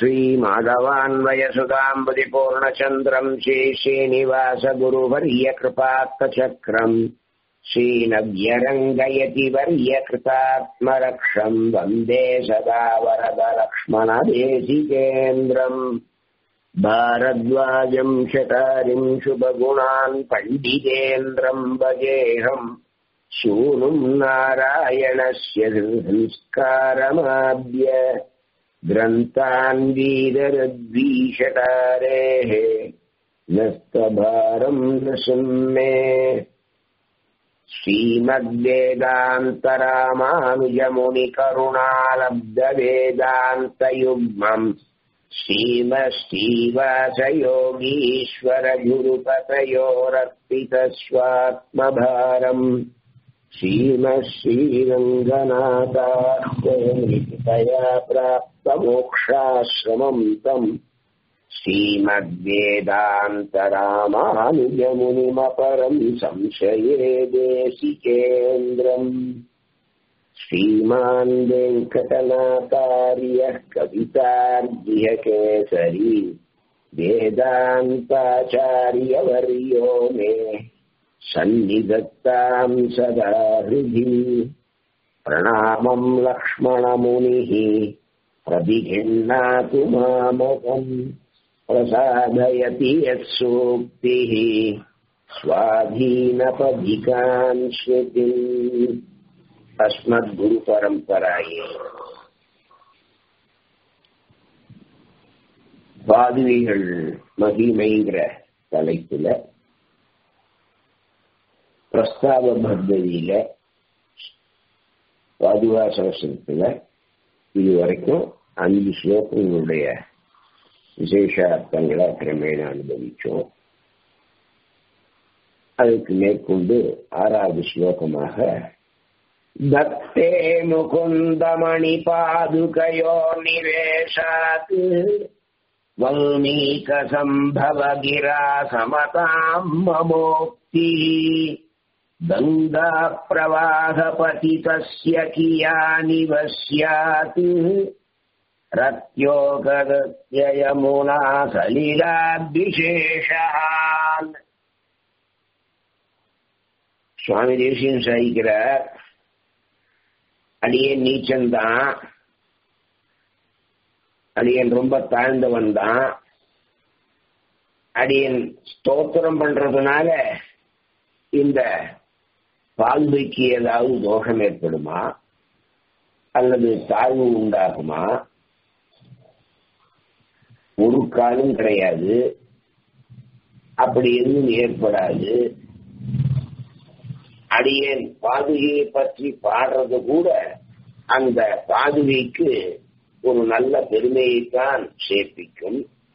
श्रीमाधवान्वयसुधाम्बुदिपूर्णचन्द्रम् श्रीश्रीनिवासगुरुवर्यकृपात्तचक्रम् श्रीनव्यरङ्गयति वर्यकृतात्मरक्षम् वन्दे सदा वरदलक्ष्मणदेशिकेन्द्रम् भारद्वाजम् शतारिम् शुभगुणान् पण्डितेन्द्रम् भजेऽहम् शूनुम् नारायणस्य संस्कारमाद्य ग्रन्थान् वीररद्वीषटारेः नस्तभारम् नृसिंहे श्रीमद्वेदान्तरामानुजमुनिकरुणालब्धवेदान्तयुग्मम् श्रीमश्रीवासयोगीश्वरगुरुपतयोरर्पितस्वात्मभारम् श्रीमश्रीरङ्गनाथाया प्राप्तमोक्षाश्रमम् तम् श्रीमद्वेदान्तरामानुजमुनिमपरम् संशये देशिकेन्द्रम् श्रीमान् वेङ्कटनाथार्यः कवितार्जिहकेसरी वेदान्ताचार्यवर्यो मे सन्निधत्ताम् सदा हृदि प्रणामम् लक्ष्मणमुनिः प्रतिघिन्नातु मामकम् प्रसादयति यत्सूक्तिः स्वाधीनपदिकान् श्रुतिम् अस्मद्गुरुपरम्पराये பாதுவிகள் மகிமைங்கிற தலைப்புல பிரஸ்தாப பத்ததியில பாதுகா சகசனத்துல இதுவரைக்கும் அஞ்சு ஸ்லோகங்களுடைய விசேஷார்த்தங்களை கிரமேண அனுபவிச்சோம் அதுக்கு மேற்கொண்டு ஆறாவது ஸ்லோகமாக தத்தே முகுந்தமணி பாதுகையோ நிவேஷாத் வல்மீக சம்பவ கிரா சமதாம் மமோக்தி கங்கா பிரவாகபதி தஸ்ய கியானிவ ஸ்யாத் ரத்யோகயமுனா சலிலாபிஷேஷான் சுவாமி தேசியம் சாதிக்கிறார் அடியேன் நீச்சந்தான் அடியன் ரொம்ப தாழ்ந்தவன் தான் அடியன் ஸ்தோத்திரம் பண்றதுனால இந்த பால்வைக்கு ஏதாவது தோஷம் ஏற்படுமா அல்லது தாழ்வு உண்டாகுமா ஒரு காலம் கிடையாது அப்படி எதுவும் ஏற்படாது அடியேன் பாதுகையை பற்றி பாடுறது கூட அந்த பாதுகைக்கு ஒரு நல்ல பெருமையைத்தான் சேர்ப்பிக்கும்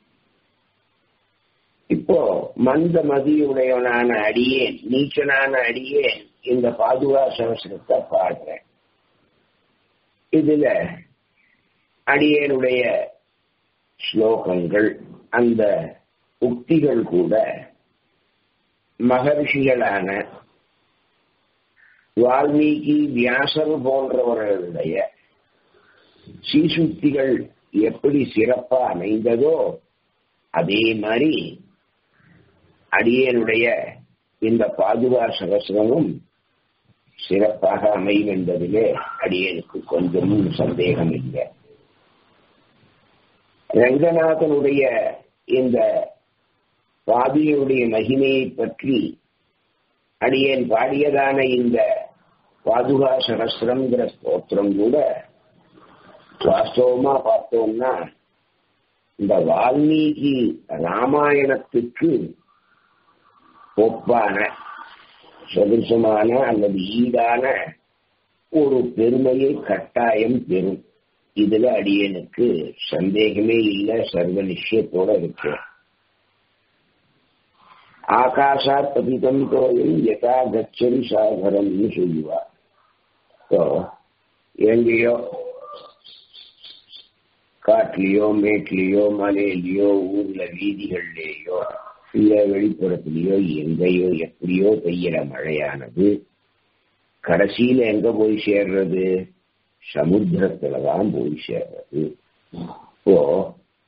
இப்போ மந்த மதியுடையவனான அடியேன் நீச்சனான அடியேன் இந்த பாதுகா சவசனத்தை பாடுறேன் இதுல அடியேனுடைய ஸ்லோகங்கள் அந்த உக்திகள் கூட மகர்ஷிகளான வால்மீகி வியாசர் போன்றவர்களுடைய சீசுக்திகள் எப்படி சிறப்பா அமைந்ததோ அதே மாதிரி அடியனுடைய இந்த பாதுகா சகசிரமும் சிறப்பாக அமையும் என்பதிலே அடியனுக்கு கொஞ்சமும் சந்தேகம் இல்லை ரங்கநாதனுடைய இந்த பாதியுடைய மகிமையை பற்றி அடியேன் பாடியதான இந்த பாதுகா சகசிரம்ங்கிற ஸ்தோத்திரம் கூட வாஸ்தவமா பார்த்தோம்னா இந்த வால்மீகி ராமாயணத்துக்கு ஒப்பான சதுசமான அல்லது ஈடான ஒரு பெருமையை கட்டாயம் பெறும் இதுல அடியனுக்கு சந்தேகமே இல்லை சர்வ நிச்சயத்தோட இருக்கு ஆகாஷாத் பதிதம் கோயில் யதா கச்சரி சாகரம்னு சொல்லுவா எங்கேயோ காட்டிலேயோ மேட்லேயோ மலையிலயோ ஊர்ல வீதிகள்லேயோ இல்ல வெளிப்புறத்திலேயோ எங்கேயோ எப்படியோ பெய்யற மழையானது கடைசியில எங்க போய் சேர்றது சமுத்திரத்துலதான் போய் சேர்றது இப்போ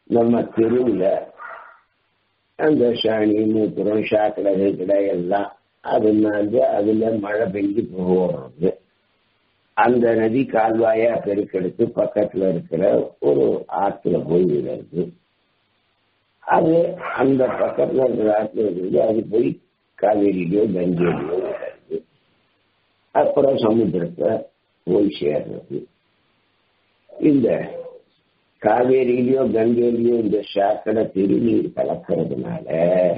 நம்ம தெருவில் அந்த சாணி மூத்திரம் சாக்கடை கடை எல்லாம் அது வந்து அதுல மழை பெஞ்சு போடுறது அந்த நதி கால்வாயா பெருக்கெடுத்து பக்கத்துல இருக்கிற ஒரு ஆத்துல போய் விடுறது அது அந்த பக்கத்துல இருக்கிற ஆத்துல இருக்கிறது அது போய் காவேரியிலயோ கங்கையிலயோ விடுறது அப்புறம் சமுத்திரத்தை போய் சேர்றது இந்த காவேரியிலயோ கங்கையிலயோ இந்த சாக்கடை திருநீர் கலக்கிறதுனால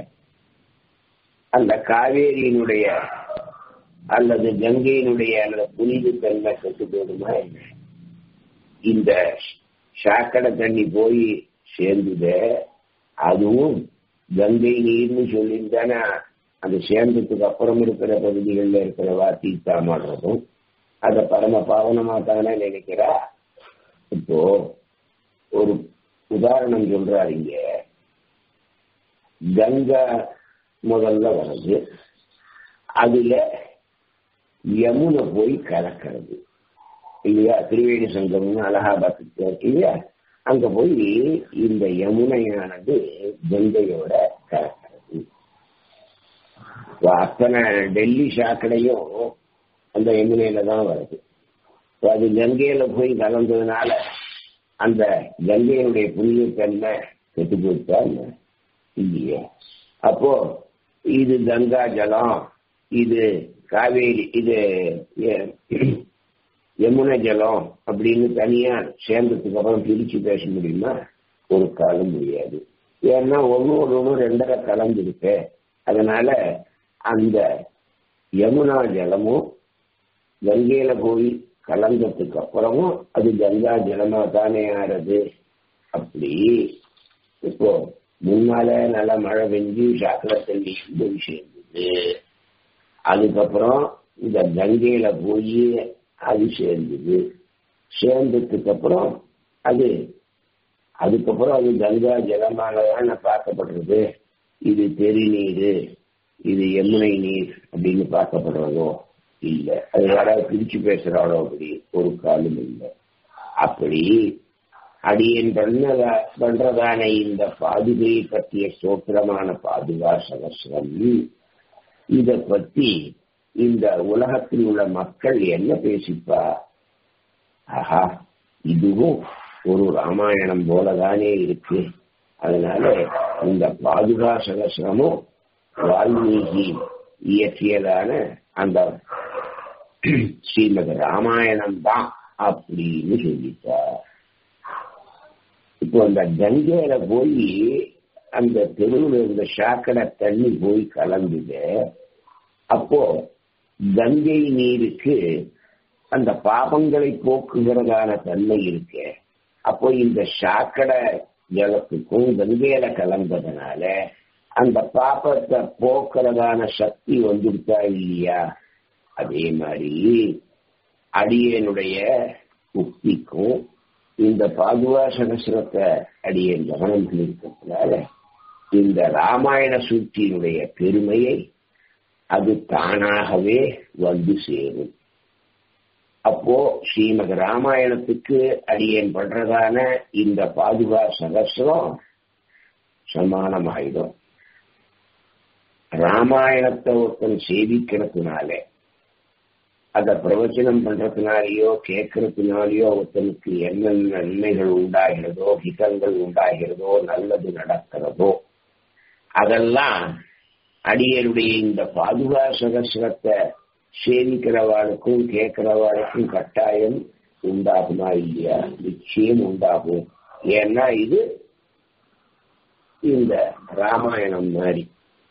அந்த காவேரியினுடைய அல்லது கங்கையினுடைய அல்லது புனித தன்மை கெட்டு போடுமா என்ன இந்த சாக்கடை தண்ணி போய் சேர்ந்துத அதுவும் கங்கை நீர்னு சொல்லியிருந்தானே அது சேர்ந்ததுக்கு அப்புறம் இருக்கிற பகுதிகளில் இருக்கிற வாத்தி தாமாடுறதும் அதை பரம பாவனமா தானே நினைக்கிறா இப்போ ஒரு உதாரணம் சொல்றாரு இங்க கங்கா முதல்ல வருது அதுல யமுனை போய் கலக்கிறது இல்லையா திரிவேணி சங்கம்னு அலகாபாத்துக்கு இல்லையா அங்க போய் இந்த யமுனையானது கங்கையோட கலக்கிறது அத்தனை டெல்லி சாக்கடையும் அந்த யமுனையில தான் வருது அது கங்கையில போய் கலந்ததுனால அந்த கங்கையினுடைய புனிதத்தன்மை கெட்டு போயிட்டா இல்லையே அப்போ இது கங்கா ஜலம் இது காவேரி இது யமுனை ஜலம் அப்படின்னு தனியா சேர்ந்ததுக்கு அப்புறம் பிரிச்சு பேச முடியுமா ஒரு காலம் முடியாது ஏன்னா ஒன்னு ஒன்று ரெண்டரை கலந்துருக்கு அதனால அந்த யமுனா ஜலமும் கங்கையில போய் கலந்ததுக்கு அப்புறமும் அது கங்கா ஜலமா தானே ஆறது அப்படி இப்போ முன்னால நல்ல மழை பெஞ்சு சாக்கடை தண்ணி போய் சேர்ந்தது அதுக்கப்புறம் இந்த கங்கையில போய் அது சேர்ந்தது சேர்ந்ததுக்கு அப்புறம் அது அதுக்கப்புறம் அது கங்கா ஜலமானதான பார்க்கப்படுறது இது தெரி நீர் இது யமுனை நீர் அப்படின்னு பார்க்கப்படுறதோ இல்லை அது யாராவது பிரிச்சு பேசுறாளோ அப்படி ஒரு காலம் இல்லை அப்படி அடியன் பண்ணதா பண்றதான இந்த பாதுகை பற்றிய சோத்திரமான பாதுகா சகசிரம் இத பத்தி இந்த உலகத்தில் உள்ள மக்கள் என்ன பேசிப்பா ஆஹா இதுவும் ஒரு ராமாயணம் போலதானே இருக்கு அதனால இந்த பாதுகா சகசிரமும் வால்மீகி இயற்றியதான அந்த ஸ்ரீமத் ராமாயணம் தான் அப்படின்னு சொல்லிட்டார் இப்போ அந்த கங்கையில போய் அந்த தெருவில் இருந்த சாக்கடை தண்ணி போய் கலந்துது அப்போ கங்கை நீருக்கு அந்த பாபங்களை போக்குகிறதான தன்மை இருக்கு அப்போ இந்த சாக்கடை ஜலத்துக்கும் கங்கையில கலந்ததுனால அந்த பாப்பத்தை போக்குறதான சக்தி வந்துருக்கா இல்லையா அதே மாதிரி அடியனுடைய உக்திக்கும் இந்த பாதுகா சகசிரத்தை அடியன் கவனம் இருக்கிறதுனால இந்த ராமாயண சூழ்ச்சியினுடைய பெருமையை அது தானாகவே வந்து சேரும் அப்போ ஸ்ரீமத் ராமாயணத்துக்கு அடியன் பண்றதான இந்த பாதுகா சகசிரம் சமானமாயிடும் ராமாயணத்தை ஒருத்தன் சேவிக்கிறதுனால அத பிரவச்சனம் பண்றதுனாலயோ கேட்கறதுனாலயோ ஒருத்தனுக்கு என்னென்ன நன்மைகள் உண்டாகிறதோ ஹிதங்கள் உண்டாகிறதோ நல்லது நடக்கிறதோ அதெல்லாம் அடியருடைய இந்த பாதுகா சகசிரத்தை சேவிக்கிறவாளுக்கும் கேட்கிறவாளுக்கும் கட்டாயம் உண்டாகுமா இல்லையா நிச்சயம் உண்டாகும் ஏன்னா இது இந்த ராமாயணம் மாதிரி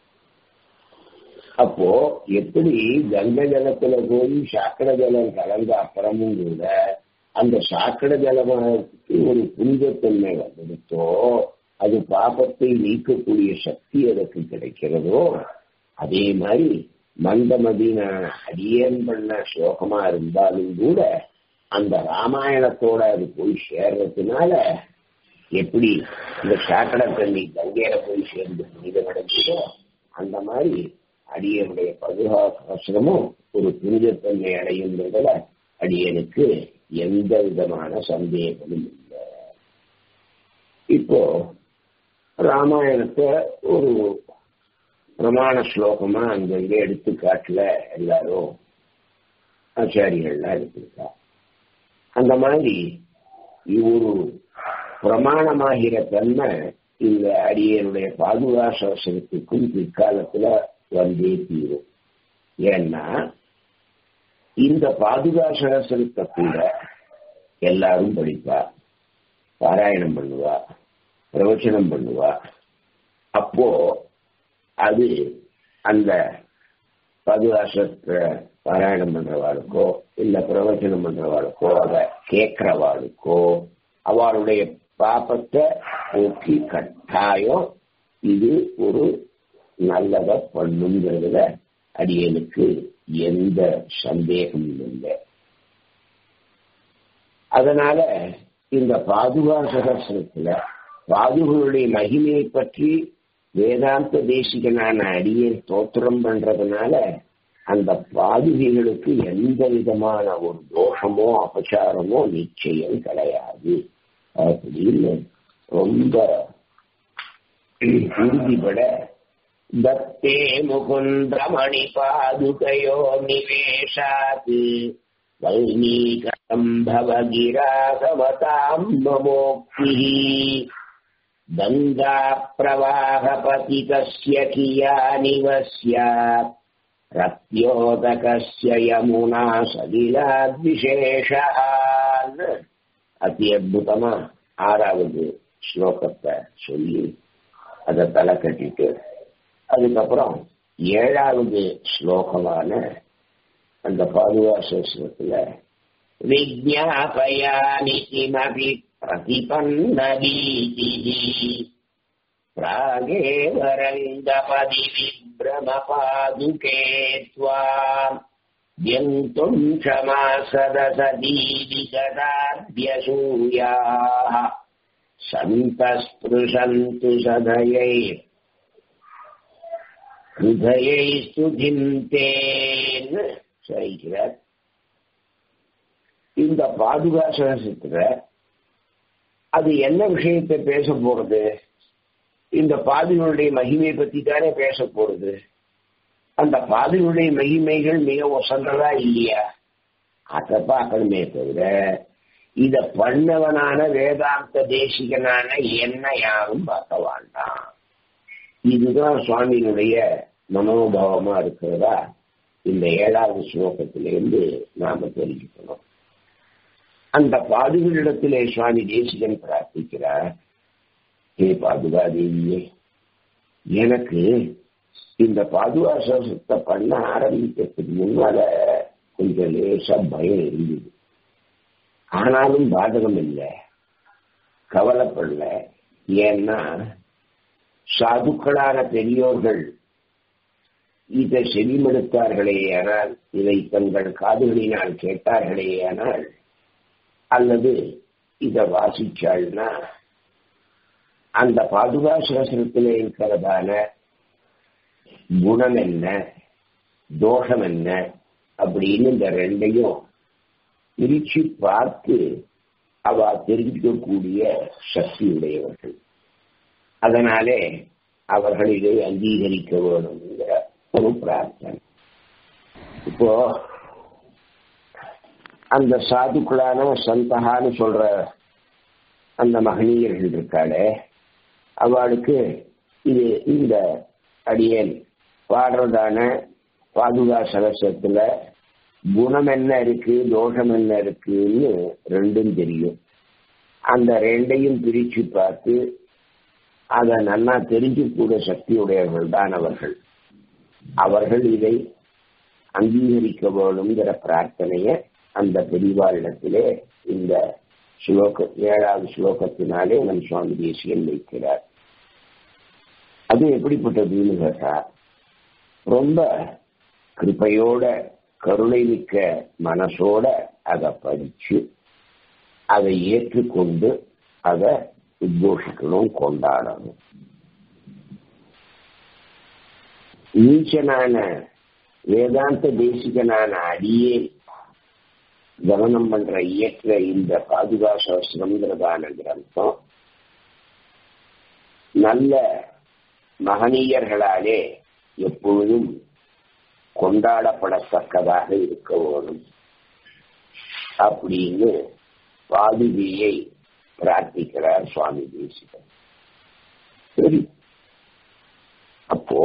அப்போ எப்படி கங்கை ஜலத்துல போய் சாக்கடை ஜலம் கலந்த அப்புறமும் கூட அந்த சாக்கடை ஜலமானதுக்கு ஒரு புனிதத்தன்மை வந்துடுத்தோ அது பாபத்தை நீக்கக்கூடிய சக்தி அதற்கு கிடைக்கிறதோ அதே மாதிரி மந்தமதின அடியேன் பண்ண சோகமா இருந்தாலும் கூட அந்த ராமாயணத்தோட அது போய் சேர்றதுனால எப்படி இந்த சாக்கடை தண்ணி கங்கையில போய் சேர்ந்து புனிதம் அடைஞ்சதோ அந்த மாதிரி அடியனுடைய பதுகாசிரமும் ஒரு புனிதத்தன்மை அடையுன்றதுல அடியனுக்கு எந்த விதமான சந்தேகமும் இல்லை இப்ப இப்போ ராமாயணத்தை ஒரு பிரமாண ஸ்லோகமா அங்கங்க எடுத்துக்காட்டுல எல்லாரும் ஆச்சாரியர்கள்லாம் எடுத்திருக்கா அந்த மாதிரி ஒரு பிரமாணமாகிற தன்மை இந்த அடியனுடைய பாதுகாசவசனத்துக்கும் பிற்காலத்துல வந்தே தீரும் ஏன்னா இந்த பாதுகாசவசனத்தை கூட எல்லாரும் படிப்பா பாராயணம் பண்ணுவா பிரவச்சனம் பண்ணுவா அப்போ அது அந்த பாதுகாசத்தை பாராயணம் பண்றவாளுக்கோ இல்ல பிரவச்சனம் பண்றவாளுக்கோ அதை கேட்கிறவாளுக்கோ அவளுடைய பாப்பத்தை போக்கி கட்டாயம் இது ஒரு நல்லத பண்ணுங்கிறதுல அடியனுக்கு எந்த சந்தேகமும் இல்லை அதனால இந்த பாதுகா சகசிரத்துல பாதுகளுடைய மகிமையை பற்றி வேதாந்த தேசிகனான அடியை தோத்திரம் பண்றதுனால அந்த பாதுகைகளுக்கு எந்த விதமான ஒரு தோஷமோ அபச்சாரமோ நிச்சயம் கிடையாது அப்படின்னு ரொம்ப உறுதிபட தத்தே முகுந்தமணி பாதுகையோ நிவேஷாத் வைநீகம் பவகிராகமதாம் மமோக்திः गङ्गा प्रवाहपतितस्य कियानिव स्यात् रत्योदकस्य यमुना सलिलाद्विशेषः அதி அற்புதமா ஆறாவது ஸ்லோகத்தை சொல்லி அதை தலை கட்டிட்டு அதுக்கப்புறம் ஏழாவது ஸ்லோகமான அந்த பாதுகாசத்துல விஜாபயானி கிமபி प्रतिपन्नवीतिः प्रागेव रङ्गपदि विभ्रमपादुके त्वाम् व्यन्तुम् क्षमासदसदीविगदाद्यसूयाः सन्तस्पृशन्तु सदयैः हृदयैस्तु धिन्तेन् சரிக்கிறார் இந்த பாதுகாசனத்துல அது என்ன விஷயத்தை பேச போறது இந்த பாதிகளுடைய மகிமை பத்தி தானே பேச போறது அந்த பாதிகளுடைய மகிமைகள் மிக ஒசந்ததா இல்லையா அதை பார்க்கணுமே தவிர இத பண்ணவனான வேதாந்த தேசிகனான என்ன யாரும் பார்க்க வேண்டாம் இதுதான் சுவாமியினுடைய மனோபாவமா இருக்கிறதா இந்த ஏழாவது ஸ்லோகத்திலிருந்து நாம தெரிஞ்சுக்கணும் அந்த பாதுகளிடத்திலே சுவாமி தேசிகன் பிரார்த்திக்கிறார் ஹே பாதுகா தேவியே எனக்கு இந்த பாதுகா சோசத்தை பண்ண ஆரம்பிக்கிறதுக்கு முன்னால கொஞ்சம் லேசா பயம் இருந்தது ஆனாலும் பாதகம் இல்லை கவலைப்படல ஏன்னா சாதுக்களான பெரியோர்கள் இதை செவிமடுத்தார்களே ஆனால் இதை தங்கள் காதுகளினால் கேட்டார்களே ஆனால் அல்லது இத வாசிச்சாள்னா அந்த பாதுகா சாசனத்தில் இருக்கிறதான குணம் என்ன தோஷம் என்ன அப்படின்னு இந்த ரெண்டையும் பிரிச்சு பார்த்து அவ தெரிவிக்கக்கூடிய சக்தி உடையவர்கள் அதனாலே அவர்கள் இதை அங்கீகரிக்க வேணுங்கிற ஒரு பிரார்த்தனை இப்போ அந்த சாதுக்களான சந்தகான்னு சொல்ற அந்த மகனீயர்கள் இருக்காளே அவளுக்கு இது இந்த அடியேன் பாடுறதான பாதுகா சகசத்துல குணம் என்ன இருக்கு தோஷம் என்ன இருக்குன்னு ரெண்டும் தெரியும் அந்த ரெண்டையும் பிரிச்சு பார்த்து அதை நல்லா தெரிஞ்சுக்கூட சக்தியுடையவர்கள் தான் அவர்கள் அவர்கள் இதை அங்கீகரிக்க வேணுங்கிற பிரார்த்தனைய அந்த பெரிவாரிடத்திலே இந்த ஸ்லோக ஏழாவது ஸ்லோகத்தினாலே நம் சுவாமி தேசியன் வைக்கிறார் அது எப்படிப்பட்டதுன்னு கேட்டா ரொம்ப கிருப்பையோட கருணை மிக்க மனசோட அதை படிச்சு அதை ஏற்றுக்கொண்டு அதை உத்கோஷிக்கணும் கொண்டாடணும் நீச்சனான வேதாந்த தேசிகனான அடியே கவனம் பண்ற இயற்ற இந்த பாதுகா சாஸ்திரம்ங்கிறதான கிரந்தம் நல்ல மகனீயர்களாலே எப்பொழுதும் கொண்டாடப்படத்தக்கதாக இருக்க வேணும் அப்படின்னு பாதுகையை பிரார்த்திக்கிறார் சுவாமி தேசிகன் சரி அப்போ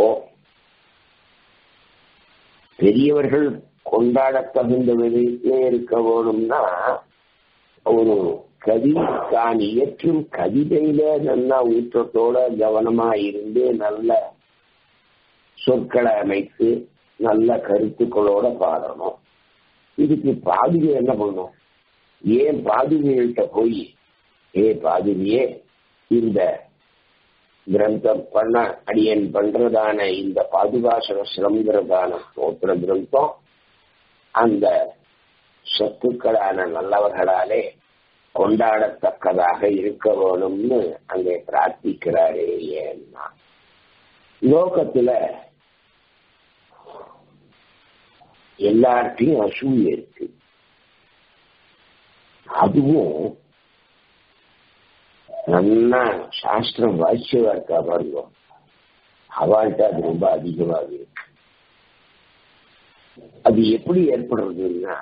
பெரியவர்கள் கொண்டாட தகுந்தவர்களே இருக்க வேணும்னா ஒரு கவி தான் இயற்றும் கவிதையில நல்லா ஊற்றத்தோட கவனமா இருந்து நல்ல சொற்களை அமைத்து நல்ல கருத்துக்களோட பாடணும் இதுக்கு பாதுகை என்ன பண்ணும் ஏன் பாதுகைகள்கிட்ட போய் ஏ பாதுகையே இந்த கிரந்தம் பண்ண அடியன் பண்றதான இந்த பாதுகாசனங்கிறதான ஸ்தோத்திர கிரந்தம் அந்த சொத்துக்களான நல்லவர்களாலே கொண்டாடத்தக்கதாக இருக்க வேணும்னு அங்கே பிரார்த்திக்கிறாரே ஏன்னா லோகத்துல எல்லார்ட்டையும் அசூய இருக்கு அதுவும் நல்லா சாஸ்திரம் வாசியவா இருக்கா பாருங்க அவள்கிட்ட அது ரொம்ப அதிகமாக இருக்கு அது எப்படி ஏற்படுறதுன்னா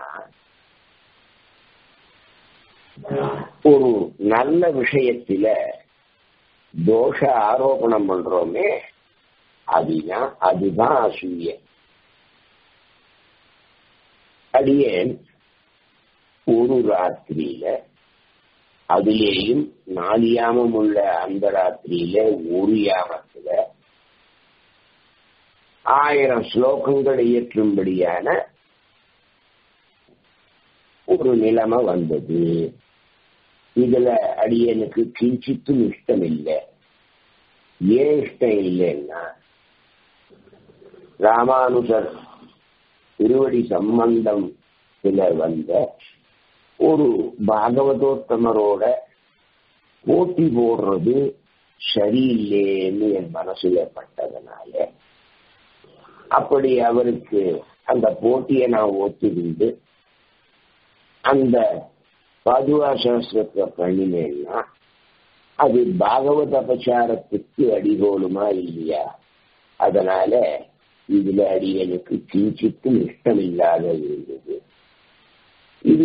ஒரு நல்ல விஷயத்தில தோஷ ஆரோபணம் பண்றோமே அதுதான் அதுதான் அசூய அடியேன் ஒரு ராத்திரியில அதிலேயும் நாலு யாமம் உள்ள அந்த ராத்திரியில ஒரு யாமத்துல ஆயிரம் ஸ்லோகங்கள் இயற்றும்படியான ஒரு நிலைமை வந்தது இதுல அடியனுக்கு கிஞ்சித்தும் இஷ்டம் இல்லை ஏன் இஷ்டம் இல்லைன்னா ராமானுஜர் திருவடி சம்பந்தம் சில வந்த ஒரு பாகவதோத்தமரோட போட்டி போடுறது சரியில்லைன்னு என் மனசுல பட்டதுனால அப்படி அவருக்கு அந்த போட்டியை நான் ஒத்துக்கிண்டு அந்த பாதுகா சாஸ்திரத்தை பண்ணினேன்னா அது பாகவத அபச்சாரத்துக்கு அடிகோலுமா இல்லையா அதனால இதுல அடியனுக்கு கிஞ்சித்தும் இஷ்டம் இல்லாத இருந்தது இது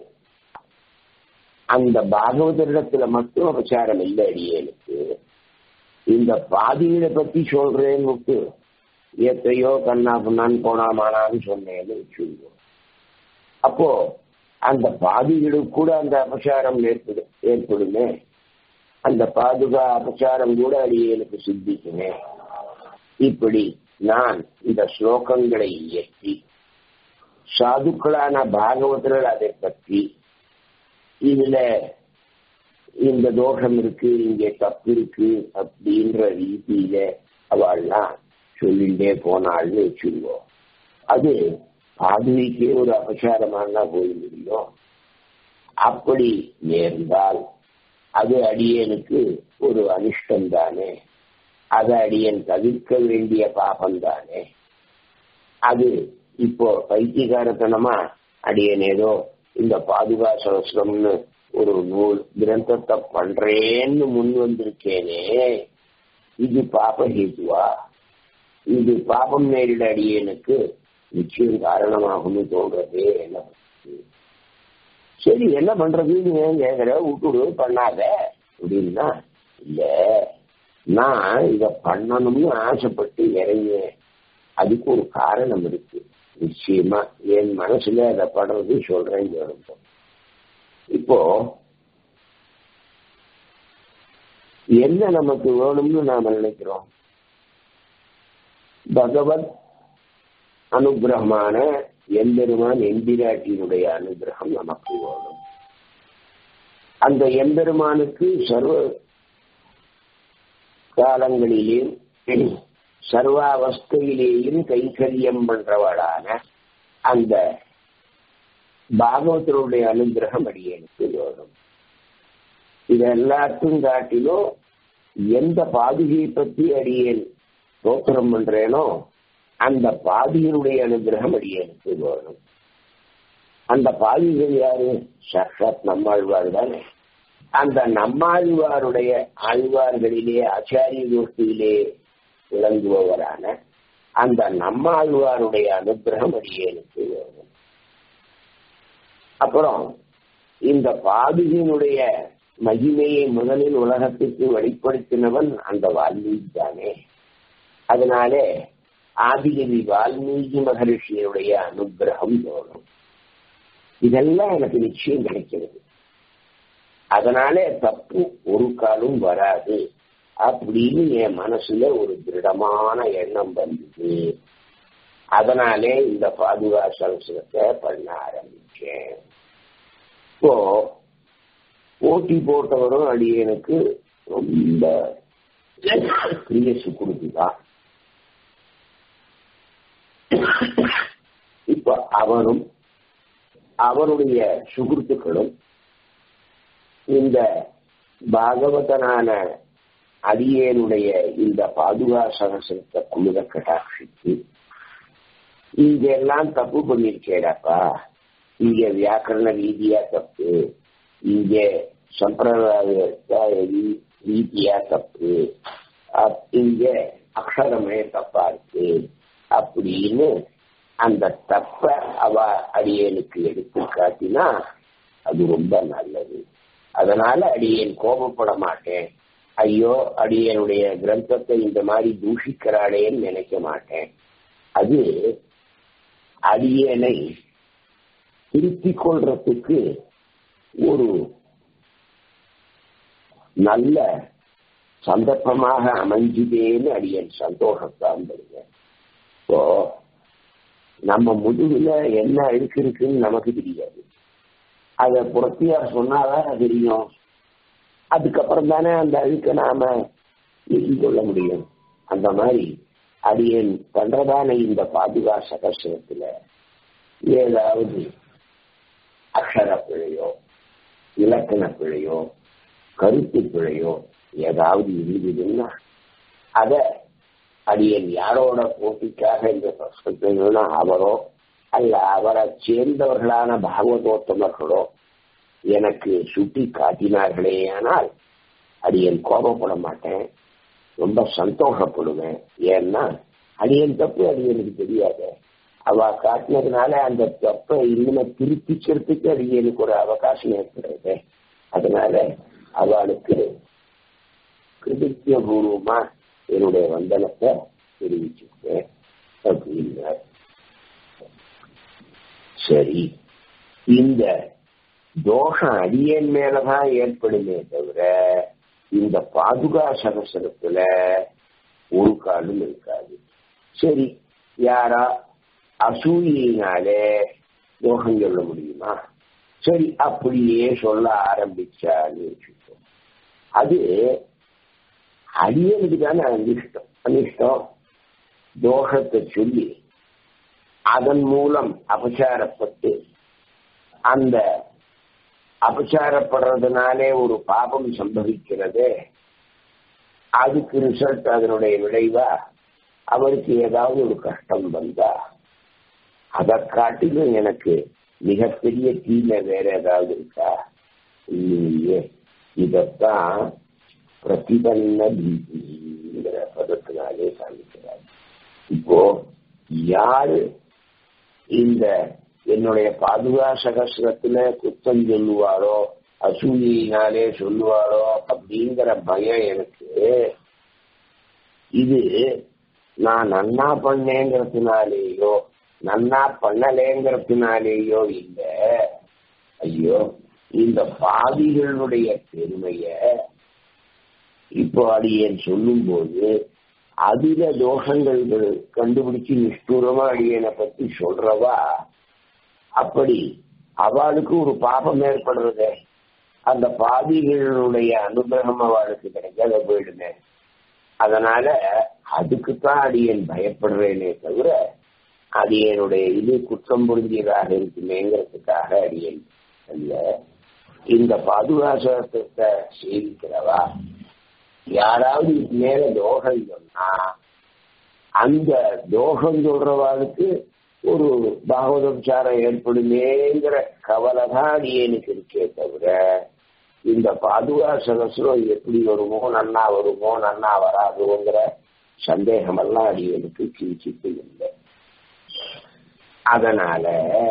அந்த பாகவதரிடத்துல மட்டும் அபச்சாரம் இல்லை அடியனுக்கு இந்த பாதிகளை பத்தி சொல்றேன்னு எத்தையோ கண்ணா புண்ணான்னு போனாமானான்னு சொன்னேன்னு வச்சுருவோம் அப்போ அந்த பாதிகளுக்கு கூட அந்த அபசாரம் ஏற்படு ஏற்படுமே அந்த பாதுகா அபசாரம் கூட அடியனுக்கு சித்திக்குமே இப்படி நான் இந்த ஸ்லோகங்களை இயற்றி சாதுக்களான பாகவதர்கள் அதை பற்றி இதுல இந்த தோஷம் இருக்கு இங்க தப்பு இருக்கு அப்படின்ற ரீதியில அவள்லாம் சொல்லிண்டே போனாள்னு வச்சுருவோம் அது பாதுகைக்கே ஒரு அபசாரமான போய் முடியும் அப்படி நேர்ந்தால் அது அடியனுக்கு ஒரு அனிஷ்டம் தானே அது அடியன் தவிர்க்க வேண்டிய பாபம் தானே அது இப்போ பைத்தியகாரத்தனமா அடியன் ஏதோ இந்த பாதுகா சகசிரம்னு ஒரு நூல் கிரந்தத்தை பண்றேன்னு முன் வந்திருக்கேனே இது பாப ஹேதுவா இது பாபம் நேரிட அடியனுக்கு நிச்சயம் காரணமாகும்னு தோன்றது என்ன சரி என்ன பண்றதுன்னு ஏன் கேக்குற விட்டுடு பண்ணாத அப்படின்னா இல்ல நான் இத பண்ணணும்னு ஆசைப்பட்டு இறங்கினேன் அதுக்கு ஒரு காரணம் இருக்கு நிச்சயமா என் மனசுல அதை படுறது சொல்றேன் இருக்கும் இப்போ என்ன நமக்கு வேணும்னு நாம நினைக்கிறோம் பகவத் அனுகிரகமான எம்பெருமான் எம்பிராட்டியினுடைய அனுகிரகம் நமக்கு வேணும் அந்த எம்பெருமானுக்கு சர்வ காலங்களிலேயும் சர்வாவஸ்தையிலேயும் கைங்கரியம் பண்றவளான அந்த பாகவதருடைய அனுகிரகம் அடியனுக்கு வேணும் இது எல்லாத்தையும் காட்டிலும் எந்த பாதுகையை பற்றி அடியேன் தோத்திரம் பண்றேனோ அந்த பாதியினுடைய அனுகிரகம் அடியனுக்கு வேணும் அந்த பாதிகள் யாரு சர்ஷாத் நம்மாழ்வார் தானே அந்த நம்மாழ்வாருடைய ஆழ்வார்களிலே ஆச்சாரிய கோஷ்டியிலே விளங்குபவரான அந்த நம்மாழ்வாருடைய அனுகிரகம் அடியேனுக்கு வேணும் அப்புறம் இந்த பாதுகையினுடைய மகிமையை முதலில் உலகத்திற்கு வெளிப்படுத்தினவன் அந்த வால்மீகி தானே அதனாலே ஆதிகவி வால்மீகி மகரிஷியருடைய அனுகிரகம் வேணும் இதெல்லாம் எனக்கு நிச்சயம் கிடைக்கிறது அதனாலே தப்பு ஒரு காலும் வராது அப்படின்னு என் மனசுல ஒரு திருடமான எண்ணம் வந்தது அதனாலே இந்த பாதுகா சலசலத்தை பண்ண ஆரம்பிச்சேன் இப்போ போட்டி போட்டவரும் அடியனுக்கு ரொம்ப பிரிய சுக்குறுதிதான் இப்ப அவரும் அவருடைய சுகுர்த்துக்களும் இந்த பாகவதனான அடியேனுடைய இந்த பாதுகா சகசத்தை குமுத கட்டாட்சிக்கு இங்க எல்லாம் தப்பு பண்ணிருக்கேடாப்பா இங்க வியாக்கரண ரீதியா தப்பு இங்க சம்பிரதாய ரீதியா தப்பு இங்க அக்ஷரமே தப்பா இருக்கு அப்படின்னு அந்த தப்ப அவ அடியனுக்கு எடுத்து காட்டினா அது ரொம்ப நல்லது அதனால அடியேன் கோபப்பட மாட்டேன் ஐயோ அடியனுடைய கிரந்தத்தை இந்த மாதிரி தூஷிக்கிறாளேன்னு நினைக்க மாட்டேன் அது அடியனை திருத்திக் கொள்றதுக்கு ஒரு நல்ல சந்தர்ப்பமாக அமைஞ்சுதேன்னு அடியன் சந்தோஷத்தான் படுவேன் இப்போ நம்ம முதுகுல என்ன அழுக்கு இருக்குன்னு நமக்கு தெரியாது அத புறத்தியார் சொன்னாதான் தெரியும் அதுக்கப்புறம் தானே அந்த அழுக்க நாம நீக்கிக் கொள்ள முடியும் அந்த மாதிரி அடியன் பண்றதான இந்த பாதுகா சகசிரத்துல ஏதாவது அக்ஷர பிழையோ இலக்கண பிழையோ கருத்து பிழையோ ஏதாவது இருந்ததுன்னா அத அடியன் யாரோட போட்டிக்காக இந்த சம்ஸ்கிருதம்னா அவரோ அல்ல அவரை சேர்ந்தவர்களான பாகவதோத்தமர்களோ எனக்கு சுட்டி காட்டினார்களே ஆனால் அடியன் கோபப்பட மாட்டேன் ரொம்ப சந்தோஷப்படுவேன் ஏன்னா அடியன் தப்பு அடியனுக்கு தெரியாது அவ காட்டினதுனால அந்த தப்பை இன்னும் திருப்பிக்கிறதுக்கு அடியனுக்கு ஒரு அவகாசம் ஏற்படுறது அதனால அவளுக்கு கிருதித்திய பூர்வமா என்னுடைய வந்தனத்தை தெரிவிச்சுட்டேன் அப்படின்னார் சரி இந்த தோஷம் அடியன் மேலதான் ஏற்படுமே தவிர இந்த பாதுகா சகசரத்துல ஒரு காலும் இருக்காது சரி யாரா அசூயினாலே தோஷம் சொல்ல முடியுமா சரி அப்படியே சொல்ல ஆரம்பிச்சான்னு வச்சுக்கோம் அது அடியனுக்கு தானே அனிஷ்டம் அனிஷ்டம் தோஷத்தை சொல்லி அதன் மூலம் அபச்சாரப்பட்டு அந்த அபச்சாரப்படுறதுனாலே ஒரு பாபம் சம்பவிக்கிறது அதுக்கு ரிசல்ட் அதனுடைய விளைவா அவருக்கு ஏதாவது ஒரு கஷ்டம் வந்தா அதை காட்டிலும் எனக்கு மிகப்பெரிய தீமை வேற ஏதாவது இருக்கா இல்லையே இதத்தான் பிரதிபன்ன பீதிங்கிற பதத்தினாலே காமிக்கிறார் இப்போ யாரு இந்த என்னுடைய பாதுகா சகசிரத்துல குத்தம் சொல்லுவாளோ அசூயினாலே சொல்லுவாளோ அப்படிங்கிற பயம் எனக்கு இது நான் நன்னா பண்ணேங்கிறதுனாலேயோ நன்னா பண்ணலேங்கிறதுனாலேயோ இல்ல ஐயோ இந்த பாவிகளுடைய பெருமைய இப்போ அடியேன் சொல்லும் போது அதிக தோஷங்கள் கண்டுபிடிச்சு நிஷ்டூரமா அடியனை பத்தி சொல்றவா அப்படி அவளுக்கு ஒரு பாபம் ஏற்படுறது அந்த பாதிகளுடைய அனுகிரகம் அவளுக்கு கிடைக்காத போயிடுமே அதனால அதுக்குத்தான் அடியன் பயப்படுறேனே தவிர அடியனுடைய இது குற்றம் புரிஞ்சியதாக இருக்குமேங்கிறதுக்காக அடியன் அல்ல இந்த பாதுகாசத்தை சேவிக்கிறவா யாராவது மேல தோஷம் சொன்னா அந்த தோஷம் சொல்றவாளுக்கு ஒரு பாகவதோபச்சாரம் ஏற்படுமேங்கிற கவலை தான் அடியனுக்கு இருக்கே தவிர இந்த பாதுகா சகசிரம் எப்படி வருமோ நன்னா வருமோ நன்னா வராதுங்கிற சந்தேகமெல்லாம் அடியனுக்கு கிழிச்சிட்டு இல்லை அதனால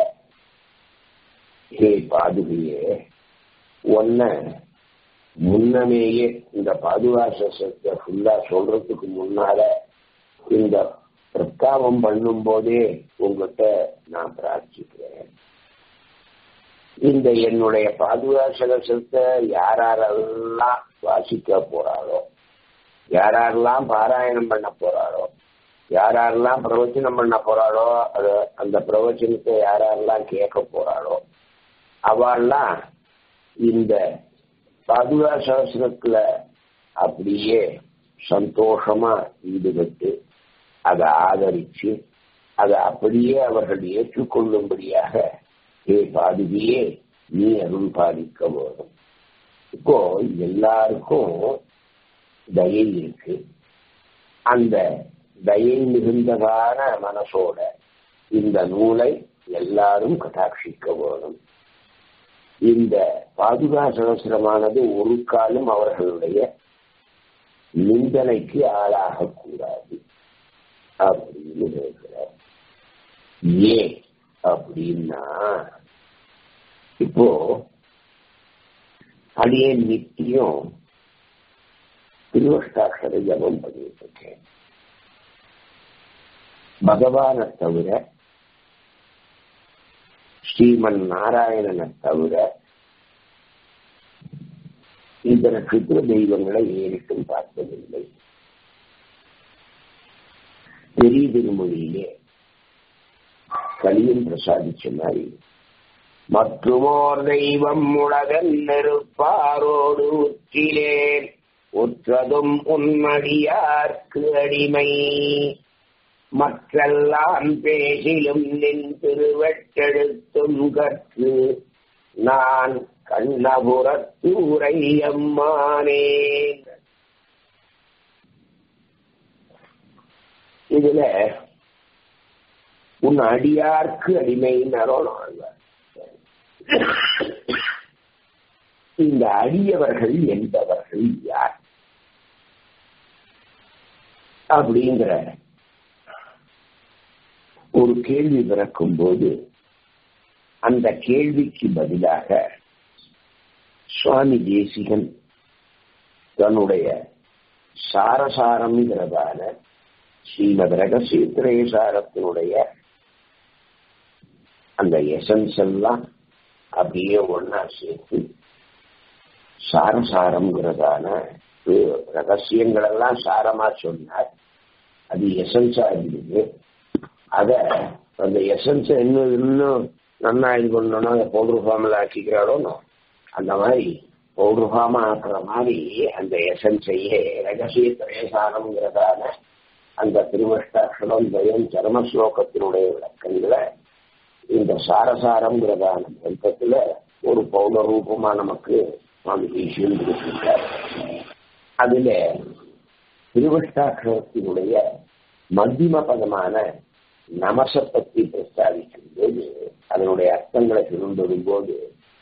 ஹே பாதுகையே ஒன்ன முன்னமேயே இந்த பாதுகா சசத்தை ஃபுல்லா சொல்றதுக்கு முன்னால இந்த பிரஸ்தாபம் பண்ணும் போதே உங்ககிட்ட நான் பிரார்த்திக்கிறேன் இந்த என்னுடைய பாதுகா சகசத்தை யாரெல்லாம் வாசிக்க போறாளோ யாரெல்லாம் பாராயணம் பண்ண போறாளோ யாரெல்லாம் பிரவச்சனம் பண்ண போறாளோ அது அந்த பிரவச்சனத்தை யாரெல்லாம் கேட்க போறாளோ அவெல்லாம் இந்த பாதுகா சாஸ்திரத்துல அப்படியே சந்தோஷமா ஈடுபட்டு அதை ஆதரிச்சு அதை அப்படியே அவர்கள் ஏற்றுக்கொள்ளும்படியாக ஹே பாதுகையே நீ அருள் பாதிக்க வேணும் இப்போ எல்லாருக்கும் தயை இருக்கு அந்த தயை மிகுந்ததான மனசோட இந்த நூலை எல்லாரும் கட்டாட்சிக்க வேணும் இந்த பாதுகா சகசிரமானது ஒரு காலம் அவர்களுடைய நிந்தனைக்கு ஆளாகக்கூடாது அப்படின்னு கேட்கிறார் ஏன் அப்படின்னா இப்போ அடியே நித்தியம் திருவஷ்டாட்சர ஜபம் பண்ணிட்டு இருக்கேன் பகவானை தவிர ஸ்ரீமன் நாராயணனை தவிர இந்த நட்சத்திர தெய்வங்களை ஏறிட்டும் பார்த்ததில்லை பெரிய திருமொழியிலே கலியும் பிரசாதிச்ச மாதிரி மற்றுமோர் தெய்வம் உலகன் நெருப்பாரோடு உற்றிலேன் உற்றதும் உன்மடியார்க்கு அடிமை மற்றெல்லாம் பேசிலும் நின் திருவெட்டெழுத்தும் கற்று நான் கண்ணபுரத்தூரை அம்மானே இதுல உன் அடியார்க்கு அடிமைன்னு இந்த அடியவர்கள் என்பவர்கள் யார் அப்படிங்கிற ஒரு கேள்வி பிறக்கும் போது அந்த கேள்விக்கு பதிலாக சுவாமி தேசிகன் தன்னுடைய சாரசாரம்ங்கிறதான ஸ்ரீமத் ரகசிய திரேசாரத்தினுடைய அந்த எசன்ஸ் எல்லாம் அப்படியே ஒன்னா சேர்த்து சாரசாரம்ங்கிறதான ரகசியங்கள் எல்லாம் சாரமா சொன்னார் அது எசன்ஸா இருந்தது அத அந்த எசன்ஸ் இன்னும் இன்னும் நன்னா இது பண்ணணும் அதை பவுடர் ஃபார்மில் ஆக்கிக்கிறாளோனோ அந்த மாதிரி பவுடர் ஃபார்மா ஆக்குற மாதிரி அந்த எசன்ஸையே ரகசிய திரேசாரம்ங்கிறதான அந்த திருவஷ்டாட்சரம் தயம் சரம ஸ்லோகத்தினுடைய விளக்கங்களை இந்த சாரசாரம்ங்கிறதான கிரந்தத்துல ஒரு பவுடர் ரூபமா நமக்கு சுவாமி ஈஸ்வரன் கொடுத்திருக்கார் அதுல திருவஷ்டாட்சரத்தினுடைய மத்தியம பதமான நமச பற்றி பிரஸ்தாபிக்கும் போது அதனுடைய அர்த்தங்களை சுருண்டடும் போது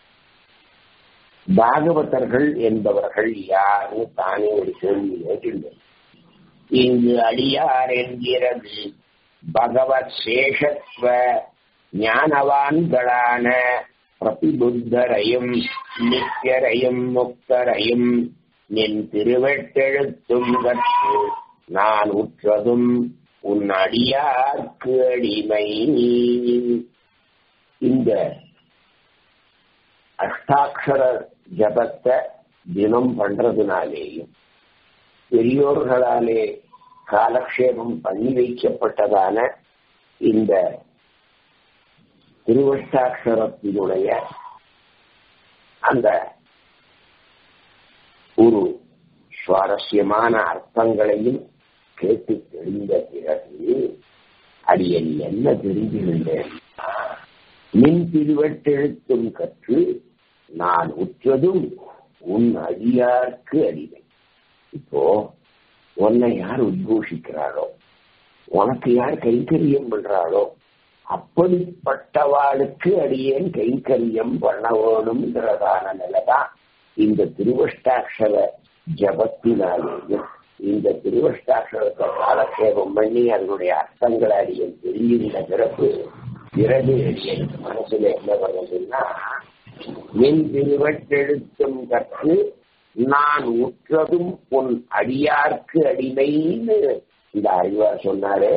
பாகவதர்கள் என்பவர்கள் யாருன்னு தானே ஒரு கேள்வி கேட்டிருந்தேன் இங்கு அடியார் என்கிறது பகவத் சேஷத்வ ஞானவான்களான பிரதிபுத்தரையும் நித்தியரையும் முக்தரையும் நின் திருவெட்டெழுத்தும் கற்று நான் உற்றதும் உன் அடியார்க்கு அடிமை இந்த அஷ்டாட்சர ஜபத்தை தினம் பண்றதுனாலேயும் பெரியோர்களாலே காலக்ஷேபம் பண்ணி வைக்கப்பட்டதான இந்த திருவஷ்டாட்சரத்தினுடைய அந்த ஒரு சுவாரஸ்யமான அர்த்தங்களையும் கேட்டு தெரிந்த பிறகு அடியன் என்ன தெரிஞ்சிருந்தேன் மின் திருவெட்டெழுத்தும் கற்று நான் உற்றதும் உன் அடியார்க்கு அடிமை இப்போ உன்னை யார் உத்கோஷிக்கிறாளோ உனக்கு யார் கைங்கரியம் பண்றாளோ அப்படிப்பட்டவாளுக்கு அடியேன் கைங்கரியம் பண்ண வேணும்ங்கிறதான நிலைதான் இந்த திருவஷ்டாட்சர ஜபத்தினாலேயும் இந்த திருவஷ்டாட்சரத்தை காலக்ஷேபம் பண்ணி அதனுடைய அர்த்தங்களை அறிய தெரியுகின்ற பிறப்பு பிறகு எனக்கு மனசுல என்ன வருதுன்னா என் திருவட்டெழுத்தும் கற்று நான் உற்றதும் உன் அடியார்க்கு அடிமைன்னு இந்த ஆழ்வார் சொன்னாரே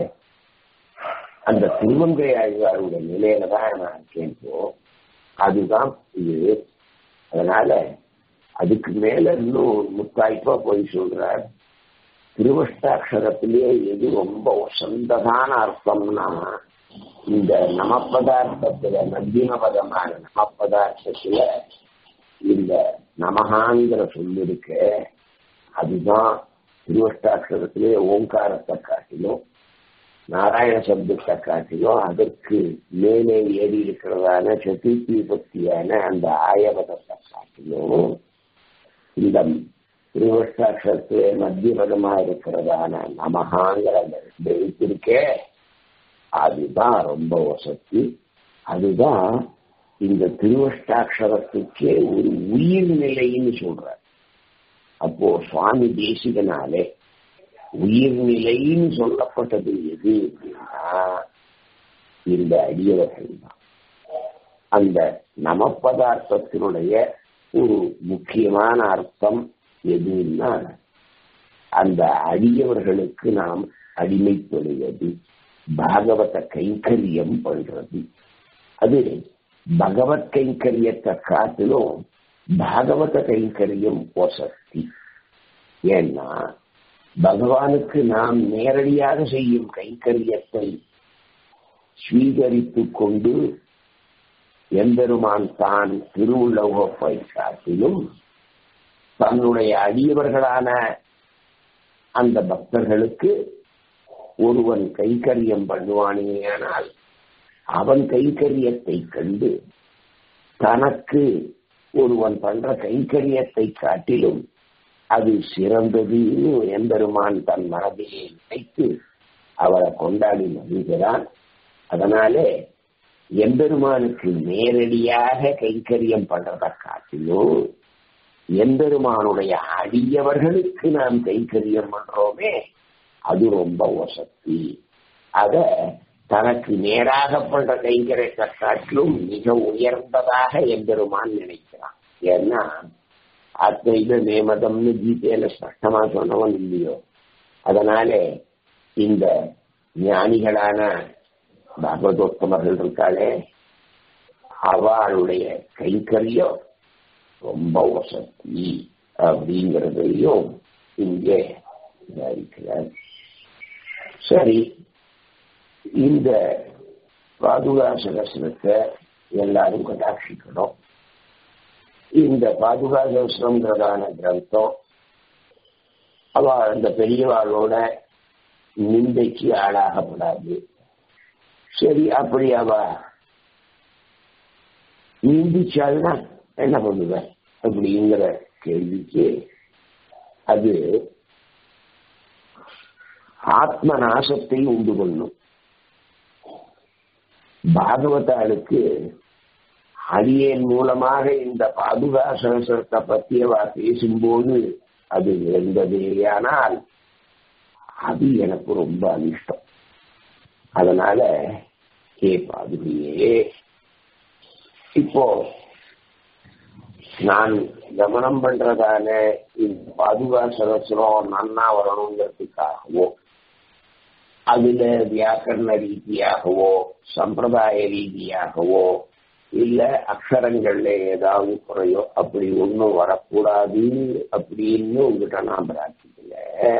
அந்த திருவங்கை ஆழ்வாருடைய நிலையில தான் நான் இருக்கேன் இப்போ அதுதான் இது அதனால அதுக்கு மேல இன்னும் முத்தாய்ப்பா போய் சொல்றார் திருவஷ்டாட்சரத்திலே எது ரொம்ப வசந்ததான அர்த்தம்னா இந்த நமப்பதார்த்தத்துல மத்தியம பதமான நமப்பதார்த்தத்துல இந்த நமகாங்கிற சொல்லு இருக்க அதுதான் திருவஷ்டாட்சரத்திலே ஓங்காரத்தை காட்டிலும் நாராயண சப்தத்தை காட்டிலும் அதற்கு மேலே ஏறி இருக்கிறதான சதுர்த்தி பக்தியான அந்த ஆயபதத்தை காட்டிலும் இந்த திருவஷ்டாட்சரத்திலே மத்திய பதமா இருக்கிறதான நமகாங்கிற அந்த ரெண்டு எழுத்திருக்கே அதுதான் ரொம்ப வசதி அதுதான் இந்த திருவஷ்டாட்சரத்துக்கே ஒரு உயிர் நிலைன்னு சொல்றார் அப்போ சுவாமி தேசிகனாலே உயிர்நிலைன்னு சொல்லப்பட்டது எது அப்படின்னா இந்த அடியவர்கள் தான் அந்த நமப்பதார்த்தத்தினுடைய ஒரு முக்கியமான அர்த்தம் எதுன்னா அந்த அடியவர்களுக்கு நாம் அடிமைப்படுவது பாகவத கைங்கரியம் பண்றது அது பகவத் கைங்கரியத்தை காட்டிலும் பாகவத கைங்கரியம் ஒசக்தி ஏன்னா பகவானுக்கு நாம் நேரடியாக செய்யும் கைங்கரியத்தை ஸ்வீகரித்துக் கொண்டு எம்பெருமான் தான் திருவுள்ளவகப்பை காட்டிலும் தன்னுடைய அடியவர்களான அந்த பக்தர்களுக்கு ஒருவன் கைக்கரியம் பண்ணுவானேயானால் அவன் கைக்கரியத்தை கண்டு தனக்கு ஒருவன் பண்ற கைக்கரியத்தை காட்டிலும் அது சிறந்ததுன்னு எம்பெருமான் தன் மனதிலே நினைத்து அவரை கொண்டாடி மகிழ்கிறான் அதனாலே எம்பெருமானுக்கு நேரடியாக கைக்கரியம் பண்றதை காட்டிலும் எம்பெருமானுடைய அடியவர்களுக்கு நாம் கைக்கரியம் பண்றோமே அது ரொம்ப வசதி அத தனக்கு நேராக பண்ற கைங்கரியத்தை காட்டிலும் மிக உயர்ந்ததாக எம்பெருமான் நினைக்கிறான் ஏன்னா அத்வைத நேமதம்னு கீதையில ஸ்பஷ்டமா சொன்னவன் இல்லையோ அதனால இந்த ஞானிகளான பகவதோத்தமர்கள் இருக்காளே அவளுடைய கைக்கரியம் ரொம்ப வசதி அப்படிங்கிறதையும் இங்கே விசாரிக்கிறார் சரி இந்த பாதுகா சகசனத்தை எல்லாரும் கடாட்சிக்கணும் இந்த பாதுகா சகசனங்கிறதான கிரந்தம் அவ அந்த பெரியவாளோட நிந்தைக்கு ஆளாகப்படாது சரி அப்படி அவ நிந்திச்சால்னா என்ன பண்ணுவேன் அப்படிங்கிற கேள்விக்கு அது ஆத்ம நாசத்தை உண்டு பண்ணும் பாகவதாளுக்கு அடியேன் மூலமாக இந்த பாதுகா சகசரத்தை பத்தி அவ பேசும்போது அது இருந்ததேயானால் அது எனக்கு ரொம்ப அனிஷ்டம் அதனால கே பாதுகையே இப்போ நான் கவனம் பண்றதான இந்த பாதுகா சகசரம் நன்னா வரணுங்கிறதுக்காகவோ அதுல வியாக்கரண ரீதியாகவோ சம்பிரதாய ரீதியாகவோ இல்ல அக்ஷரங்கள்ல ஏதாவது குறையோ அப்படி ஒன்றும் வரக்கூடாது அப்படின்னு உங்ககிட்ட நான் பிரார்த்திக்கல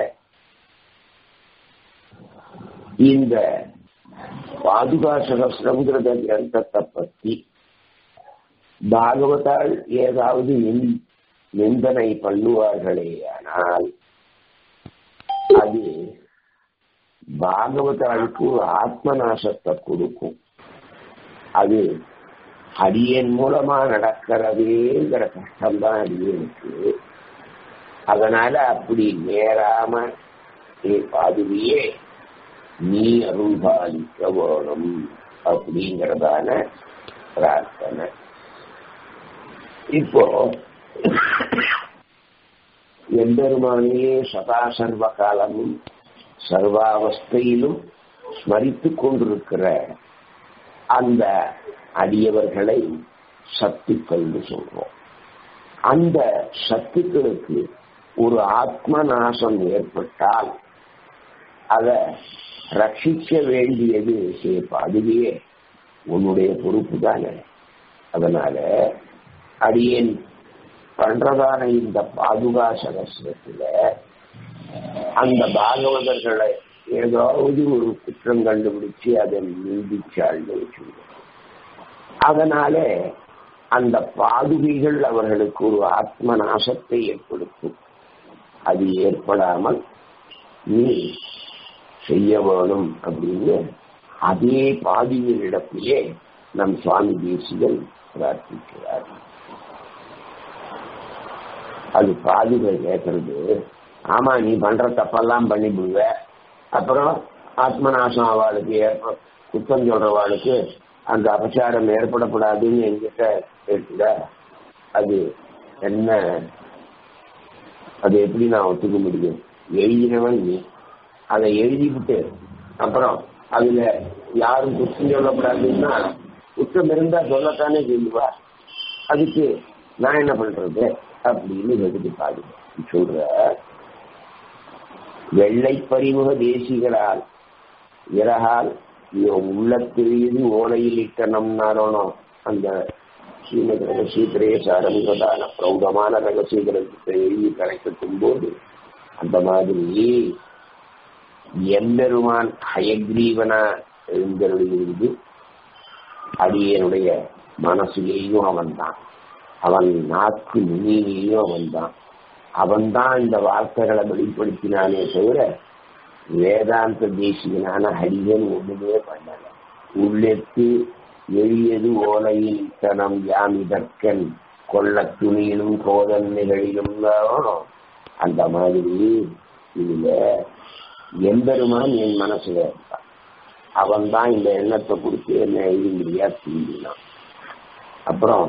இந்த பாதுகா சகசிரங்கிறத கிரந்தத்தை பத்தி பாகவதால் ஏதாவது நிந்தனை பண்ணுவார்களே ஆனால் அது பாகவதாளுக்கு ஒரு ஆத்ம நாசத்தை கொடுக்கும் அது அடியன் மூலமா நடக்கிறதேங்கிற கஷ்டம்தான் அடியனுக்கு அதனால அப்படி நேராம ஏ பாதுவியே நீ அருள் பாலிக்க வேணும் அப்படிங்கிறதான பிரார்த்தனை இப்போ எம்பெருமானையே சதா சர்வ காலமும் சர்வாவஸ்தையிலும் ஸ்மரித்துக் கொண்டிருக்கிற அந்த அடியவர்களை சத்துக்கள் சொல்றோம் அந்த சத்துக்களுக்கு ஒரு ஆத்ம நாசம் ஏற்பட்டால் அதை ரட்சிக்க வேண்டியது அதுவே உன்னுடைய பொறுப்பு தானே அதனால அடியேன் பண்றதான இந்த பாதுகா சகசிரத்துல அந்த பாகவதர்களை ஏதாவது ஒரு குற்றம் கண்டுபிடிச்சு அதை நீதிச்சாழ்ந்து வச்சுருவோம் அதனால அந்த பாதுகைகள் அவர்களுக்கு ஒரு ஆத்ம நாசத்தை ஏற்படுத்தும் அது ஏற்படாமல் நீ செய்ய வேணும் அப்படின்னு அதே பாதிகளிடத்திலே நம் சுவாமி தேசிகள் பிரார்த்திக்கிறார் அது பாதிகள் கேட்கறது ஆமா நீ பண்ற தப்பெல்லாம் பண்ணிவிடுவ அப்புறம் ஆத்மநாசம் அவளுக்கு ஏற்ப குத்தம் சொல்றவாளுக்கு அந்த அபச்சாரம் ஏற்படக்கூடாதுன்னு என்கிட்ட கேட்குற அது என்ன அது எப்படி நான் ஒத்துக்க முடியும் எழுதினவன் நீ அதை எழுதிவிட்டு அப்புறம் அதுல யாரும் குற்றம் சொல்லக்கூடாதுன்னா குற்றம் இருந்தா சொல்லத்தானே சொல்லுவா அதுக்கு நான் என்ன பண்றது அப்படின்னு வெகுதி பாடு சொல்ற வெள்ளை பறிமுக தேசிகளால் இறகால் உள்ளத்திலேயே ஓலையில் இட்டனம்னாரோனோ அந்த ஸ்ரீமத் ரகசீகரே சாரங்கதான பிரௌடமான ரகசீகரத்தை எழுதி கரைக்கட்டும் போது அந்த மாதிரி எம்பெருமான் ஹயக்ரீவனா எழுந்தருளிலிருந்து அடியனுடைய மனசிலேயும் அவன் தான் அவன் நாக்கு நுனியிலேயும் அவன் தான் அவன் தான் இந்த வார்த்தைகளை வெளிப்படுத்தினானே தவிர வேதாந்த தேசியனான ஹரியன் ஒண்ணுமே பண்ணல உள்ளெத்து எளியது ஓலையில் தனம் யாம் இதற்கன் கொள்ள துணியிலும் கோதன்மைகளிலும் அந்த மாதிரி இதுல எம்பெருமான் என் மனசுல இருப்பான் அவன் தான் இந்த எண்ணத்தை கொடுத்து என்ன எழுதியா தூண்டினான் அப்புறம்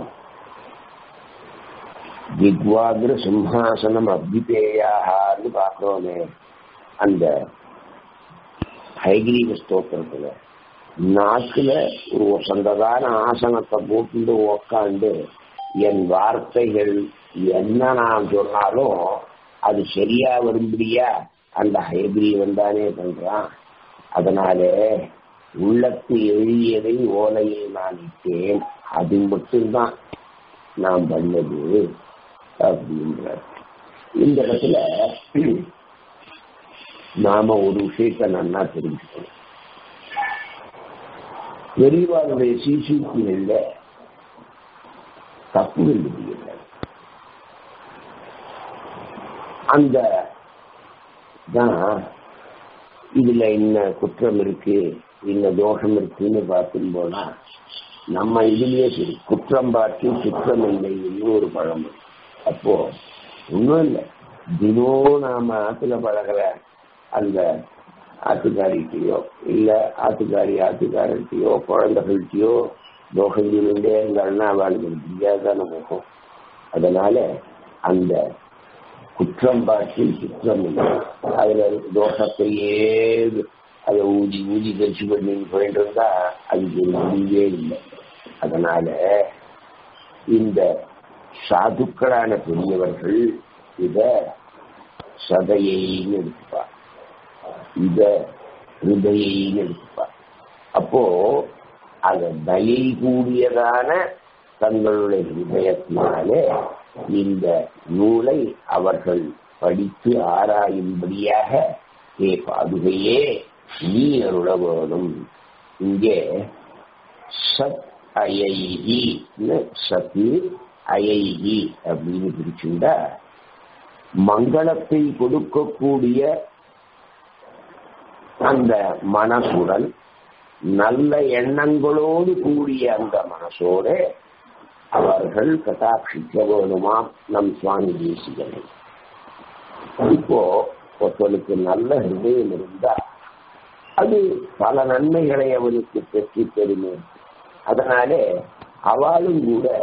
திக்வாகிர சிம்ஹாசனம் அபிபேயான்னு பார்க்கிறோமே அந்த ஹைகிரீவ ஸ்தோத்திரத்துல நாக்குல ஒரு சொந்ததான ஆசனத்தை போட்டு உக்காண்டு என் வார்த்தைகள் என்ன நான் சொன்னாலும் அது சரியா வரும்படியா அந்த ஹைகிரீவன் தானே பண்றான் அதனால உள்ளத்து எழுதியதை ஓலையில் நான் இட்டேன் அது மட்டும்தான் நான் பண்ணது அப்படின்ற இந்த இடத்துல நாம ஒரு விஷயத்த நன்னா தெரிஞ்சுக்கணும் பெரியவாருடைய சீசூக்கிகள்ல தப்புகள் இல்லை அந்த தான் இதுல என்ன குற்றம் இருக்கு என்ன தோஷம் இருக்குன்னு பார்க்கும் போனா நம்ம இதுலயே சரி குற்றம் பார்த்து குற்றம் இல்லை ஒரு பழம் அப்போ ஒன்றும் இல்லை தினம் நாம ஆத்துல பழகிற அந்த ஆத்துக்காரிட்டையோ இல்ல ஆத்துக்காரி ஆத்துக்காரர்கிட்டயோ குழந்தைகள்கிட்டயோ தோஷம் சொல்லிட்டே இருந்தாள்னா அவளுக்கு தெரியாதான முகம் அதனால அந்த குற்றம் பார்த்து குற்றம் இல்லை அதுல தோஷத்தையே அதை ஊதி ஊதி கட்சி பண்ணி போயிட்டு இருந்தா அதுக்கு ஒரு முடிவே இல்லை அதனால இந்த சாதுக்களான பெரியவர்கள் இத சதையைன்னு எடுத்துப்பா இத ஹிருதயைன்னு எடுத்துப்பா அப்போ அத தயை கூடியதான தங்களுடைய ஹிருதயத்தினாலே இந்த நூலை அவர்கள் படித்து ஆராயும்படியாக ஏ பாதுகையே நீ அருள வேணும் இங்கே சத் அயைகி சத்து அயைகி அப்படின்னு பிரிச்சுண்டா மங்களத்தை கொடுக்கக்கூடிய அந்த மனசுடன் நல்ல எண்ணங்களோடு கூடிய அந்த மனசோட அவர்கள் கட்டாட்சிக்க வேணுமாம் நம் சுவாமி தேசிகனை இப்போ ஒருத்தனுக்கு நல்ல ஹிருதயம் இருந்தா அது பல நன்மைகளை அவனுக்கு பெற்று தருமே அதனாலே அவளும் கூட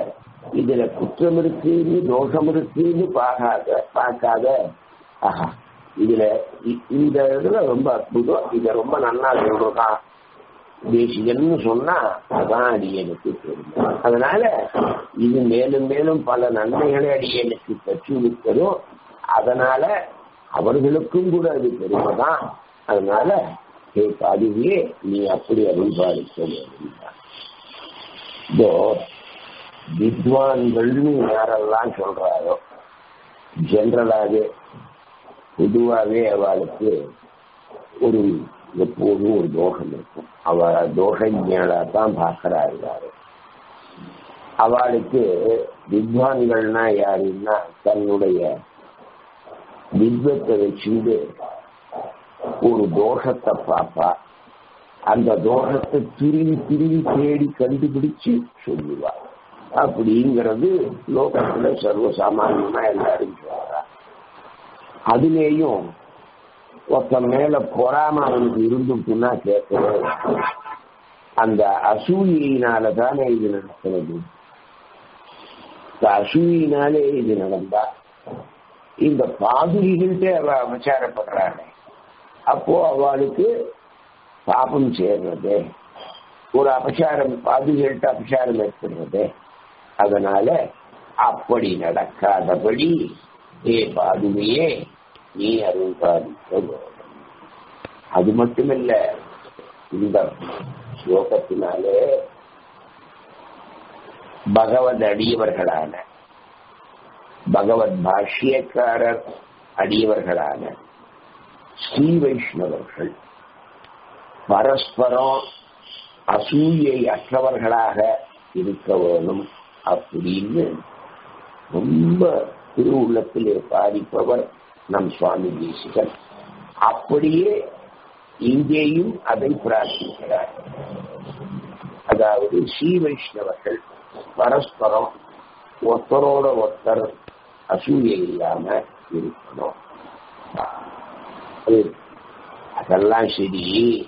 இதுல குற்றம் இருக்குன்னு தோஷம் இருக்குன்னு பார்க்காத பார்க்காத ஆஹா இதுல இ- இந்த இதுல ரொம்ப அற்புதம் இத ரொம்ப நன்னா சொல்றதான் தேசிகன்னு சொன்னா அதான் அடியனுக்கு தெரியும் அதனால இது மேலும் மேலும் பல நன்மைகளை அடியனுக்கு பெற்று விட்டதும் அதனால அவர்களுக்கும் கூட அது பெருமைதான் அதனால ஹே பாதுவே நீ அப்படி அருள்பாலிக்க வேண்டும் இதோ வித்வான்கள்னு யாரெல்லாம் சொல்றாரோ ஜென்ரலாகவே பொதுவாகவே அவளுக்கு ஒரு எப்போதும் ஒரு தோஷம் இருக்கும் அவ தோஷஞானா தான் பார்க்கிறா எல்லாரும் அவளுக்கு வித்வான்கள்னா யாருன்னா தன்னுடைய வித்வத்தை வச்சுட்டு ஒரு தோஷத்தை பார்ப்பா அந்த தோஷத்தை திரும்பி திரும்பி தேடி கண்டுபிடிச்சு சொல்லுவா அப்படிங்கிறது லோகத்துல சர்வசாமான்யமா எல்லாரும் சொல்றா அதுலேயும் ஒருத்தன் மேல பொறாம அவனுக்கு இருந்துட்டுன்னா கேட்கவே அந்த அசூயினால தானே இது நடக்கிறது இந்த அசூயினாலே இது நடந்தா இந்த பாதுரிகள்கிட்ட அவ விசாரப்படுறாங்க அப்போ அவளுக்கு பாபம் சேர்றது ஒரு அபசாரம் பாதுகள்கிட்ட அபசாரம் ஏற்படுறது அதனால அப்படி நடக்காதபடி ஏ பாதுமையே நீ அருள் பாதிக்க வேண்டும். அது மட்டுமல்ல இந்த ஸ்லோகத்தினாலே பகவத் அடியவர்களான பகவத் பாஷ்யக்காரர் அடியவர்களான ஸ்ரீ வைஷ்ணவர்கள் பரஸ்பரம் அசூயை அற்றவர்களாக இருக்க வேணும் அப்படின்னு ரொம்ப திருவுள்ளத்திலே பாதிப்பவர் நம் சுவாமி தேசிகன் அப்படியே இங்கேயும் அதை பிரார்த்திக்கிறார் அதாவது ஸ்ரீ வைஷ்ணவர்கள் பரஸ்பரம் ஒருத்தரோட ஒருத்தர் அசூயை இல்லாம இருக்கணும் அது அதெல்லாம் சரி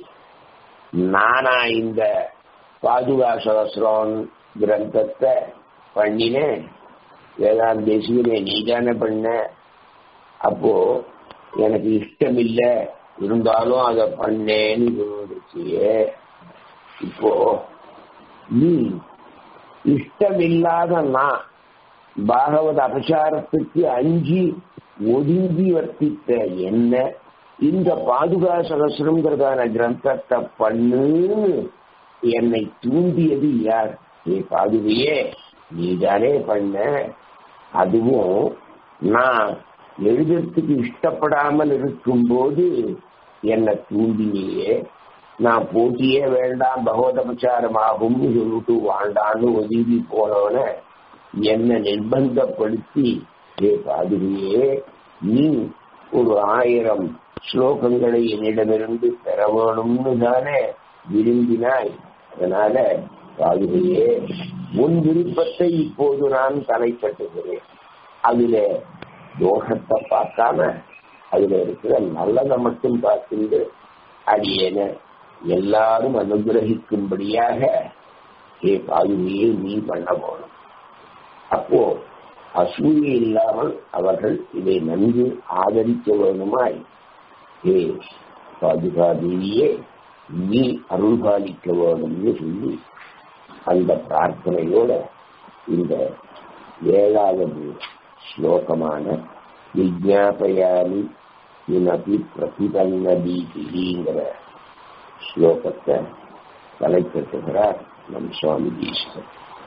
நானா இந்த பாதுகா சகசிரம் கிரந்தத்தை பண்ணினேன் வேதாந்த தேசிகனே நீ தானே பண்ண அப்போ எனக்கு இஷ்டம் இல்ல இருந்தாலும் அதை பண்ணேன்னு சொல்லிடுச்சியே இப்போ நீ இஷ்டம் இல்லாத நான் பாகவத அபசாரத்துக்கு அஞ்சி ஒதுங்கி வர்த்தித்த என்ன இந்த பாதுகா சகசிரங்கிறதான கிரந்தத்தை பண்ணுன்னு என்னை தூண்டியது யார் ஏ பாதுகையே நீதானே பண்ண அதுவும் நான் எழுதுறதுக்கு இஷ்டப்படாமல் இருக்கும்போது என்னை தூண்டினியே நான் போட்டியே வேண்டாம் பகவதபச்சாரம் ஆகும்னு சொல்லிட்டு வாண்டான்னு ஒதுங்கி போனவன என்னை நிர்பந்தப்படுத்தி ஏ பாதுகையே நீ ஒரு ஆயிரம் ஸ்லோகங்களை என்னிடமிருந்து பெற வேணும்னு தானே விரும்பினாய் அதனால பாதுகையே உன் விருப்பத்தை இப்போது நான் தலைப்பட்டுகிறேன் அதுல தோஷத்தை பார்க்காம அதுல இருக்கிற நல்லதை மட்டும் பார்த்துட்டு அடியேன எல்லாரும் அனுகிரகிக்கும்படியாக ஏ பாதுகையை நீ பண்ண போகணும் அப்போ அசூயை இல்லாமல் அவர்கள் இதை நன்கு ஆதரிக்க வேணுமாய் ஏ பாதுகா தேவியே நீ அருள்பாலிக்க வேணும்னு சொல்லி அந்த பிரார்த்தனையோட இந்த ஏழாவது ஸ்லோகமான விஜாபயாமி இனபி பிரதிபன்னதீகிங்கிற ஸ்லோகத்தை தலைப்பட்டுகிறார் நம் சுவாமி ஈஸ்வர்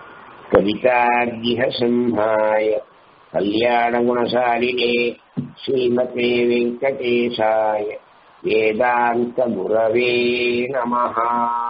கவிதார்கிக சிம்ஹாய கல்யாணகுணசாலினே ஸ்ரீமதே வெங்கடேசாய வேதாந்த குரவே நமஹா